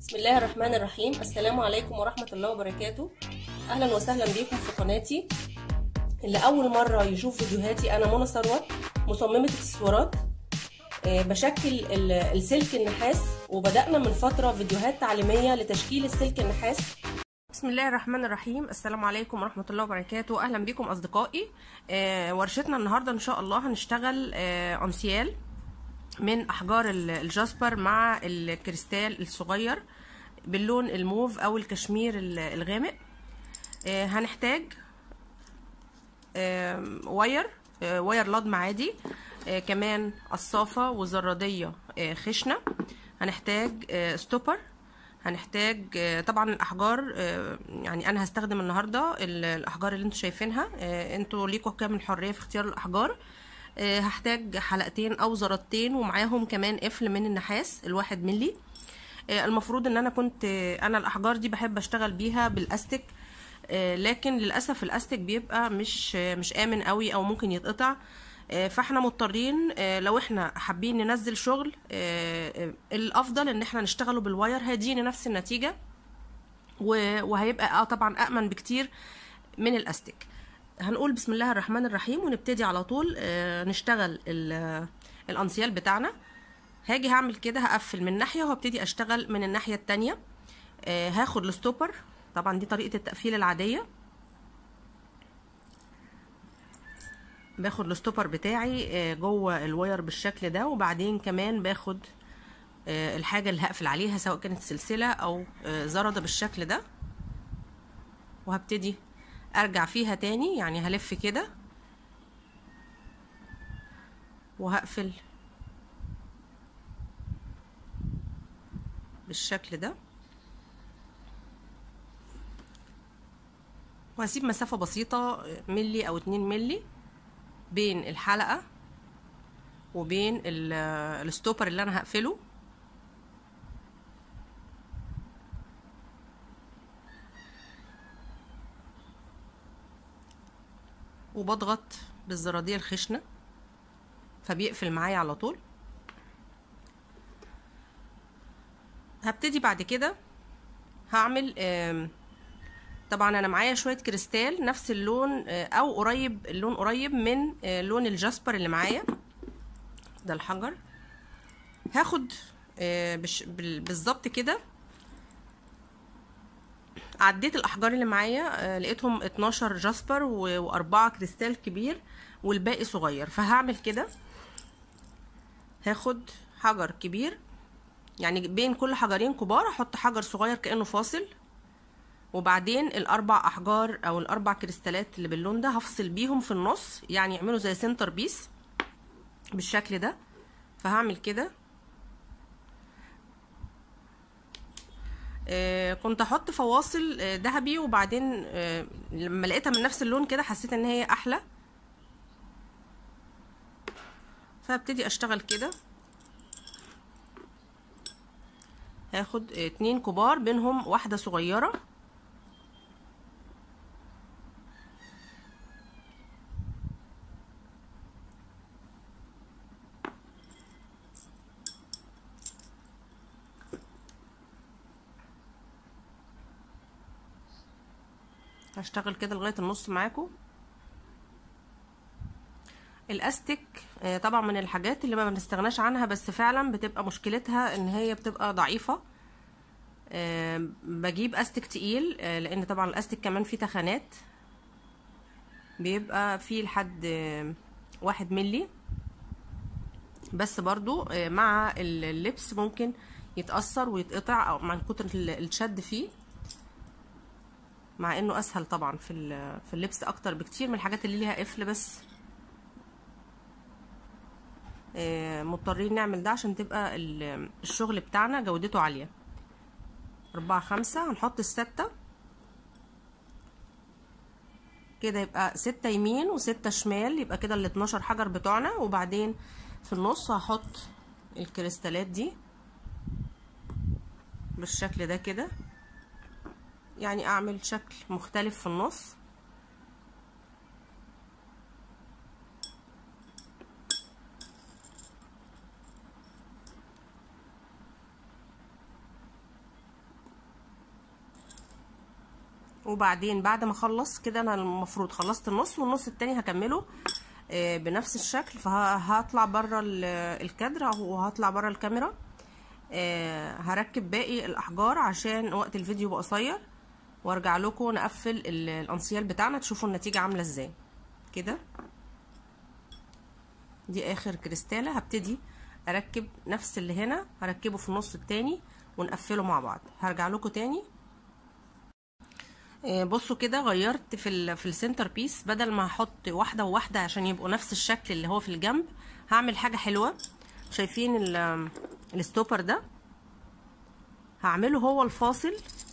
بسم الله الرحمن الرحيم السلام عليكم ورحمة الله وبركاته أهلا وسهلا بكم في قناتي اللي أول مرة يشوف فيديوهاتي أنا منى ثروت مصممة اكسسوارات آه، بشكل ال- السلك النحاس وبدأنا من فترة فيديوهات تعليمية لتشكيل السلك النحاس بسم الله الرحمن الرحيم السلام عليكم ورحمة الله وبركاته أهلا بكم أصدقائي آه، ورشتنا النهاردة إن شاء الله هنشتغل آه، أنسيال من احجار ال- الجاسبر مع الكريستال الصغير باللون الموف او الكشمير ال- الغامق آه، هنحتاج آم، واير آه، واير لضم عادي آه، كمان قصافه وزراديه آه، خشنه هنحتاج آه، ستوبر هنحتاج آه، طبعا الاحجار آه، يعني انا هستخدم النهارده ال- الاحجار اللي انتوا شايفينها آه، انتوا ليكوا كامل حريه في اختيار الاحجار آه، هحتاج حلقتين او زرادتين ومعاهم كمان قفل من النحاس الواحد ملي آه، المفروض ان انا كنت آه، انا الاحجار دي بحب اشتغل بيها بالاستك آه، لكن للاسف الاستك بيبقى مش آه، مش امن قوي او ممكن يتقطع آه، فاحنا مضطرين آه، لو احنا حابين ننزل شغل آه، آه، الافضل ان احنا نشتغله بالواير هيدينا نفس النتيجه و- وهيبقى اه طبعا امن بكتير من الاستك هنقول بسم الله الرحمن الرحيم ونبتدي على طول آه، نشتغل ال- آه، الانسيال بتاعنا هاجي هعمل كده هقفل من ناحيه وهبتدي اشتغل من الناحيه التانية آه، هاخد الستوبر طبعا دي طريقه التقفيل العاديه باخد الستوبر بتاعي آه، جوه الواير بالشكل ده وبعدين كمان باخد آه، الحاجه اللي هقفل عليها سواء كانت سلسله او آه، زرده بالشكل ده وهبتدي ارجع فيها تاني يعني هلف كده وهقفل بالشكل ده وهسيب مسافة بسيطة ملي او اتنين ملي بين الحلقة وبين ال- الستوبر اللي انا هقفله وبضغط بالزرادية الخشنة فبيقفل معايا على طول هبتدي بعد كده هعمل آم، طبعا انا معايا شويه كريستال نفس اللون آه، او قريب اللون قريب من آه، لون الجاسبر اللي معايا ده الحجر هاخد آه، بش- بال- بالظبط كده عديت الاحجار اللي معايا آه، لقيتهم 12 جاسبر و- واربعة كريستال كبير والباقي صغير فهعمل كده هاخد حجر كبير يعني بين كل حجرين كبار احط حجر صغير كانه فاصل وبعدين الاربع احجار او الاربع كريستالات اللي باللون ده هفصل بيهم في النص يعني يعملوا زي سنتر بيس بالشكل ده فهعمل كده آه كنت احط فواصل آه ذهبي وبعدين آه لما لقيتها من نفس اللون كده حسيت ان هي احلى فابتدي اشتغل كده هاخد اتنين كبار بينهم واحدة صغيرة هشتغل كده لغاية النص معاكم الاستك آه، طبعا من الحاجات اللي ما بنستغناش عنها بس فعلا بتبقى مشكلتها ان هي بتبقى ضعيفة آه، بجيب استك تقيل آه، لان طبعا الاستك كمان فيه تخانات بيبقى فيه لحد آه، واحد ملي بس برضو آه، مع اللبس ممكن يتأثر ويتقطع او مع كتر ال- الشد فيه مع انه اسهل طبعا في ال- في اللبس اكتر بكتير من الحاجات اللي ليها قفل بس آه، مضطرين نعمل ده عشان تبقى ال- الشغل بتاعنا جودته عالية أربعة خمسة هنحط الستة كده يبقى ستة يمين وستة شمال يبقى كده ال 12 حجر بتوعنا وبعدين في النص هحط الكريستالات دي بالشكل ده كده يعني اعمل شكل مختلف في النص وبعدين بعد ما اخلص كده انا المفروض خلصت النص والنص التاني هكمله آه، بنفس الشكل فهطلع بره الكادر وهطلع بره الكاميرا آه، هركب باقي الاحجار عشان وقت الفيديو بقى قصير وارجع لكم نقفل ال- الانسيال بتاعنا تشوفوا النتيجه عامله ازاي كده دي اخر كريستاله هبتدي اركب نفس اللي هنا هركبه في النص التاني ونقفله مع بعض هرجع لكم تاني آه، بصوا كده غيرت في ال في السنتر بيس بدل ما احط واحده وواحده عشان يبقوا نفس الشكل اللي هو في الجنب هعمل حاجه حلوه شايفين ال- الستوبر ده هعمله هو الفاصل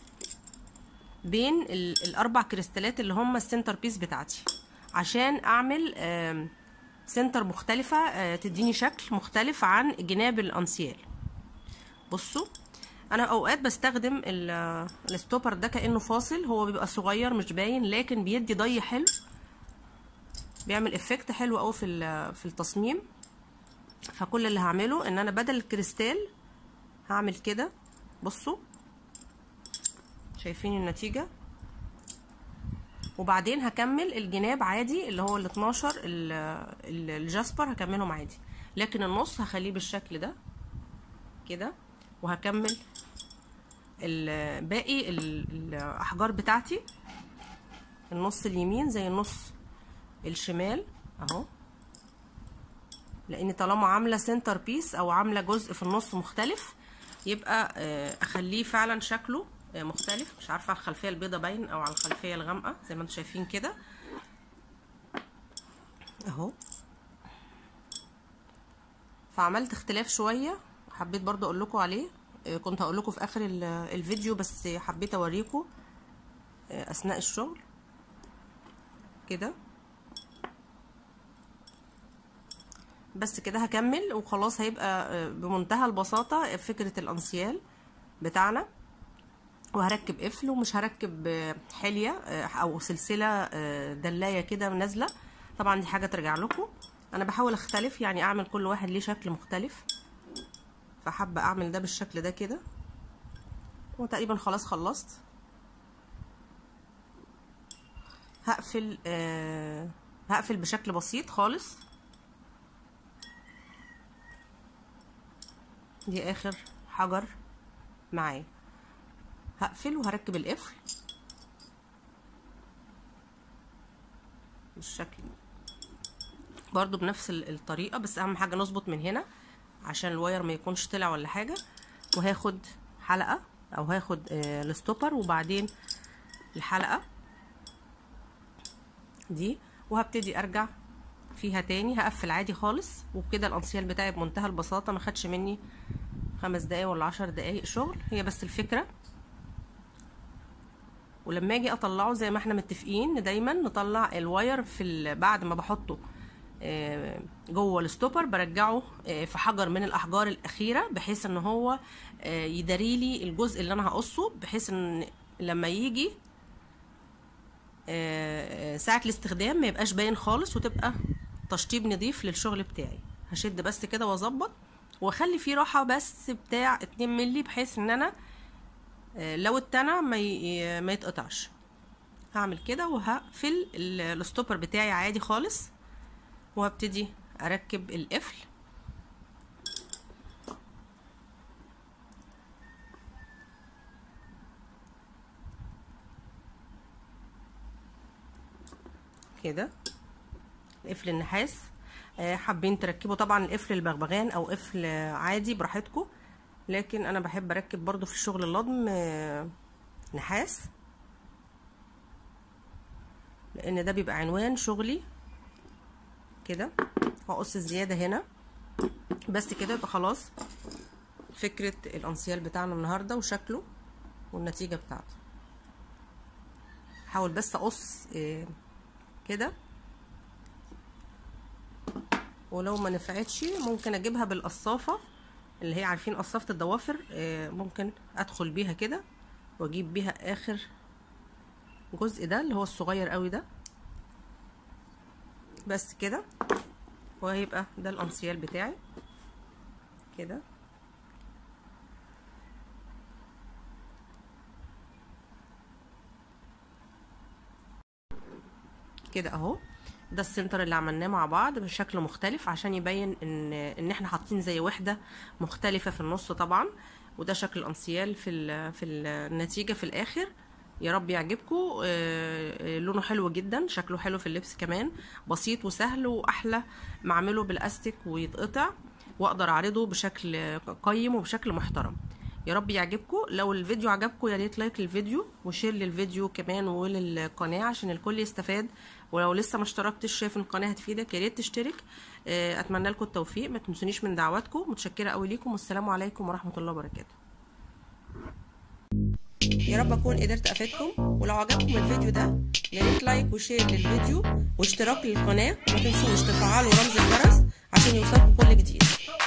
بين ال- الاربع كريستالات اللي هم السنتر بيس بتاعتي عشان اعمل آم، سنتر مختلفة آه، تديني شكل مختلف عن جناب الانسيال بصوا انا اوقات بستخدم ال- الستوبر ده كانه فاصل هو بيبقى صغير مش باين لكن بيدي ضي حلو بيعمل افكت حلو قوي في ال- في التصميم فكل اللي هعمله ان انا بدل الكريستال هعمل كده بصوا شايفين النتيجة وبعدين هكمل الجناب عادي اللي هو ال 12 ال- ال- الجاسبر هكملهم عادي لكن النص هخليه بالشكل ده كده وهكمل ال- باقي ال- الاحجار بتاعتي النص اليمين زي النص الشمال اهو لان طالما عامله سنتر بيس او عامله جزء في النص مختلف يبقى آه، اخليه فعلا شكله آه، مختلف مش عارفه على الخلفيه البيضه باين او على الخلفيه الغامقه زي ما انتم شايفين كده اهو فعملت اختلاف شويه حبيت برضو اقول لكم عليه آه، كنت هقول لكم في اخر ال- الفيديو بس حبيت اوريكم آه، اثناء الشغل كده بس كده هكمل وخلاص هيبقى آه، بمنتهى البساطة فكرة الانسيال بتاعنا وهركب قفل ومش هركب آه، حلية آه، او سلسلة آه، دلاية كده نازلة طبعا دي حاجة ترجع لكم انا بحاول اختلف يعني اعمل كل واحد ليه شكل مختلف فحابة اعمل ده بالشكل ده كده وتقريبا خلاص خلصت هقفل آه هقفل بشكل بسيط خالص دي اخر حجر معايا هقفل وهركب القفل بالشكل برضو بنفس ال- الطريقة بس اهم حاجة نظبط من هنا عشان الواير ما يكونش طلع ولا حاجة وهاخد حلقة او هاخد آه الستوبر وبعدين الحلقة دي وهبتدي ارجع فيها تاني هقفل عادي خالص وبكده الانسيال بتاعي بمنتهى البساطة ما خدش مني خمس دقايق ولا عشر دقايق شغل هي بس الفكرة ولما اجي اطلعه زي ما احنا متفقين دايما نطلع الواير في ال- بعد ما بحطه آه، جوه الستوبر برجعه آه، في حجر من الاحجار الاخيره بحيث ان هو آه، يداريلي الجزء اللي انا هقصه بحيث ان لما يجي آه، آه، ساعه الاستخدام ما يبقاش باين خالص وتبقى تشطيب نظيف للشغل بتاعي هشد بس كده واظبط واخلي فيه راحه بس بتاع 2 مللي بحيث ان انا آه، لو اتنى ما ي- ما يتقطعش هعمل كده وهقفل ال- الستوبر بتاعي عادي خالص وهبتدي اركب القفل كده القفل النحاس آه، حابين تركبوا طبعا القفل البغبغان او قفل آه، عادي براحتكم لكن انا بحب اركب برضو في الشغل اللضم آه، نحاس لان ده بيبقى عنوان شغلي كده واقص الزياده هنا بس كده يبقى خلاص فكره الانسيال بتاعنا النهارده وشكله والنتيجه بتاعته حاول بس اقص آه، كده ولو ما نفعتش ممكن اجيبها بالقصافه اللي هي عارفين قصافه الضوافر آه، ممكن ادخل بيها كده واجيب بيها اخر جزء ده اللي هو الصغير قوي ده بس كده وهيبقى ده الانسيال بتاعي كده كده اهو ده السنتر اللي عملناه مع بعض بشكل مختلف عشان يبين ان ان احنا حاطين زي وحده مختلفه في النص طبعا وده شكل الانسيال في ال في النتيجه في الاخر يا رب يعجبكم لونه حلو جدا شكله حلو في اللبس كمان بسيط وسهل واحلى ما اعمله بالاستيك ويتقطع واقدر اعرضه بشكل قيم وبشكل محترم يا رب يعجبكم لو الفيديو عجبكم يا ريت لايك للفيديو وشير للفيديو كمان وللقناه عشان الكل يستفاد ولو لسه ما اشتركتش شايف القناه هتفيدك يا ريت تشترك اتمنى لكم التوفيق ما تنسونيش من دعواتكم متشكره قوي ليكم والسلام عليكم ورحمه الله وبركاته يا رب اكون قدرت افيدكم ولو عجبكم الفيديو ده يا ريت لايك وشير للفيديو واشتراك للقناه وما تنسوش تفعلوا رمز الجرس عشان يوصلكم كل جديد